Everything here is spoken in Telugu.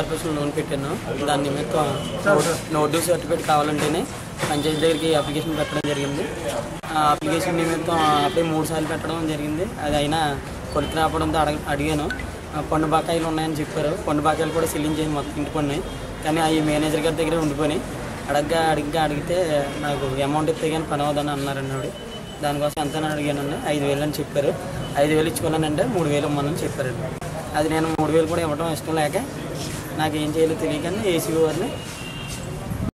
కార్పొరేషన్ లోన్ పెట్టాను దాని నిమిత్తం నోట్ డ్యూ సర్టిఫికేట్ కావాలంటేనే పంచాయతీ దగ్గరికి అప్లికేషన్ పెట్టడం జరిగింది ఆ అప్లికేషన్ నిమిత్తం అప్పుడే మూడు సార్లు పెట్టడం జరిగింది అది అయినా కొలికి రావడంతో అడగ అడిగాను ఆ, పన్ను బకాయిలు ఉన్నాయని చెప్పారు పన్ను బకాయిలు కూడా చెల్లించేసి మొత్తం ఇంటి పన్ను కానీ అవి మేనేజర్ గారి దగ్గర ఉండిపోయి అడగ్గా అడిగ్గా అడిగితే నాకు అమౌంట్ ఇస్తే కానీ పని అవ్వదని అన్నారండి ఆవిడ దానికోసం ఎంత అని అడిగానండి ఐదు వేలు అని చెప్పారు ఐదు వేలు ఇచ్చుకోవాలనంటే మూడు వేలు ఇవ్వమని చెప్పారండి అది నేను మూడు వేలు కూడా ఇవ్వడం ఇష్టం లేక నాకు ఏం చేయాలో తెలియక ఏసీ వారిని